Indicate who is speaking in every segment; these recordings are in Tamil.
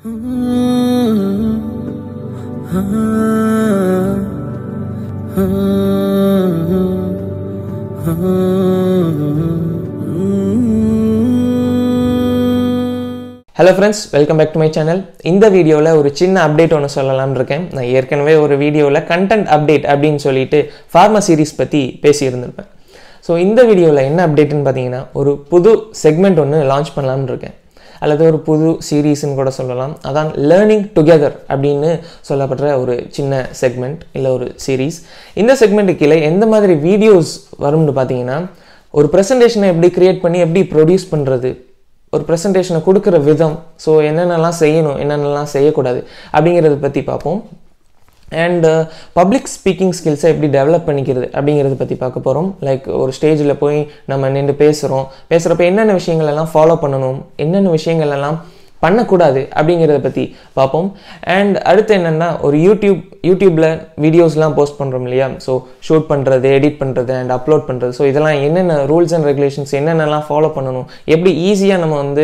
Speaker 1: hello friends welcome back to my channel இந்த வீடியோவில் ஒரு சின்ன அப்டேட் ஒன்று சொல்லலாம்னு இருக்கேன் நான் ஏற்கனவே ஒரு வீடியோவில் கண்டென்ட் அப்டேட் அப்படின்னு சொல்லிட்டு ஃபார்மா சீரிஸ் பற்றி பேசியிருந்திருப்பேன் ஸோ இந்த வீடியோவில் என்ன அப்டேட்னு பார்த்தீங்கன்னா ஒரு புது செக்மெண்ட் ஒன்று லான்ச் பண்ணலாம்னு இருக்கேன் அல்லது ஒரு புது சீரீஸ்னு கூட சொல்லலாம் அதான் லேர்னிங் டுகெதர் அப்படின்னு சொல்லப்படுற ஒரு சின்ன செக்மெண்ட் இல்லை ஒரு சீரீஸ் இந்த செக்மெண்ட்டு கீழே எந்த மாதிரி வீடியோஸ் வரும்னு பார்த்தீங்கன்னா ஒரு ப்ரெசன்டேஷனை எப்படி க்ரியேட் பண்ணி எப்படி ப்ரொடியூஸ் பண்ணுறது ஒரு ப்ரெசன்டேஷனை கொடுக்குற விதம் ஸோ என்னென்னலாம் செய்யணும் என்னென்னலாம் செய்யக்கூடாது அப்படிங்கிறத பற்றி பார்ப்போம் அண்ட் பப்ளிக் ஸ்பீக்கிங் ஸ்கில்ஸை எப்படி டெவலப் பண்ணிக்கிறது அப்படிங்கிறத பற்றி பார்க்க போகிறோம் லைக் ஒரு ஸ்டேஜில் போய் நம்ம நின்று பேசுகிறோம் பேசுகிறப்ப என்னென்ன விஷயங்கள் எல்லாம் ஃபாலோ பண்ணணும் என்னென்ன விஷயங்கள் எல்லாம் பண்ணக்கூடாது அப்படிங்கிறத பற்றி பார்ப்போம் அண்ட் அடுத்து என்னென்னா ஒரு யூடியூப் யூடியூப்பில் வீடியோஸ்லாம் போஸ்ட் பண்ணுறோம் இல்லையா ஸோ ஷூட் பண்ணுறது எடிட் பண்ணுறது அண்ட் அப்லோட் பண்ணுறது ஸோ இதெல்லாம் என்னென்ன ரூல்ஸ் அண்ட் ரெகுலேஷன்ஸ் என்னென்னலாம் ஃபாலோ பண்ணணும் எப்படி ஈஸியாக நம்ம வந்து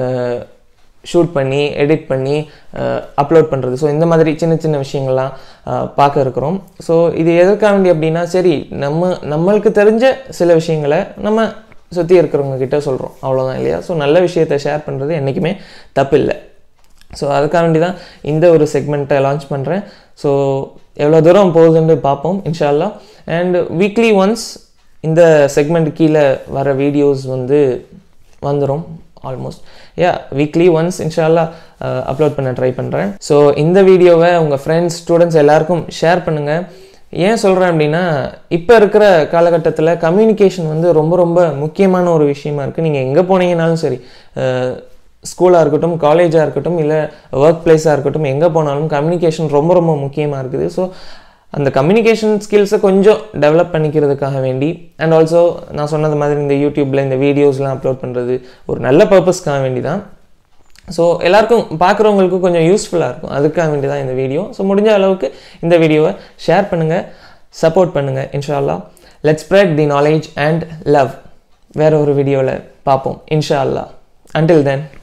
Speaker 1: ஷூட் பண்ணி எடிட் பண்ணி அப்லோட் பண்ணுறது ஸோ இந்த மாதிரி சின்ன சின்ன விஷயங்கள்லாம் பார்க்க இருக்கிறோம் ஸோ இது எதற்காக வேண்டி அப்படின்னா சரி நம்ம நம்மளுக்கு தெரிஞ்ச சில விஷயங்களை நம்ம சுற்றி இருக்கிறவங்க கிட்ட சொல்கிறோம் அவ்வளோதான் இல்லையா ஸோ நல்ல விஷயத்தை ஷேர் பண்ணுறது என்றைக்குமே தப்பு இல்லை ஸோ அதுக்காக வேண்டி தான் இந்த ஒரு செக்மெண்ட்டை லான்ச் பண்ணுறேன் ஸோ எவ்வளோ தூரம் போகுதுன்னு பார்ப்போம் இன்ஷால்லா அண்ட் வீக்லி ஒன்ஸ் இந்த செக்மெண்ட் கீழே வர வீடியோஸ் வந்து வந்துடும் ஆல்மோஸ்ட் யா வீக்லி ஒன்ஸ் இன்ஷால்லா அப்லோட் பண்ண ட்ரை பண்ணுறேன் ஸோ இந்த வீடியோவை உங்கள் ஃப்ரெண்ட்ஸ் ஸ்டூடெண்ட்ஸ் எல்லாருக்கும் ஷேர் பண்ணுங்கள் ஏன் சொல்கிறேன் அப்படின்னா இப்போ இருக்கிற காலகட்டத்தில் கம்யூனிகேஷன் வந்து ரொம்ப ரொம்ப முக்கியமான ஒரு விஷயமா இருக்குது நீங்கள் எங்கே போனீங்கனாலும் சரி ஸ்கூலாக இருக்கட்டும் காலேஜாக இருக்கட்டும் இல்லை ஒர்க் பிளேஸாக இருக்கட்டும் எங்கே போனாலும் கம்யூனிகேஷன் ரொம்ப ரொம்ப முக்கியமாக இருக்குது ஸோ அந்த கம்யூனிகேஷன் ஸ்கில்ஸை கொஞ்சம் டெவலப் பண்ணிக்கிறதுக்காக வேண்டி அண்ட் ஆல்சோ நான் சொன்னது மாதிரி இந்த யூடியூப்பில் இந்த வீடியோஸ்லாம் அப்லோட் பண்ணுறது ஒரு நல்ல பர்பஸ்க்காக வேண்டி தான் ஸோ எல்லாருக்கும் பார்க்குறவங்களுக்கும் கொஞ்சம் யூஸ்ஃபுல்லாக இருக்கும் அதுக்காக வேண்டி தான் இந்த வீடியோ ஸோ முடிஞ்ச அளவுக்கு இந்த வீடியோவை ஷேர் பண்ணுங்கள் சப்போர்ட் பண்ணுங்கள் இன்ஷா அல்லா let spread the knowledge and love வேற ஒரு வீடியோவில் பார்ப்போம் இன்ஷா அல்லா அண்டில் தென்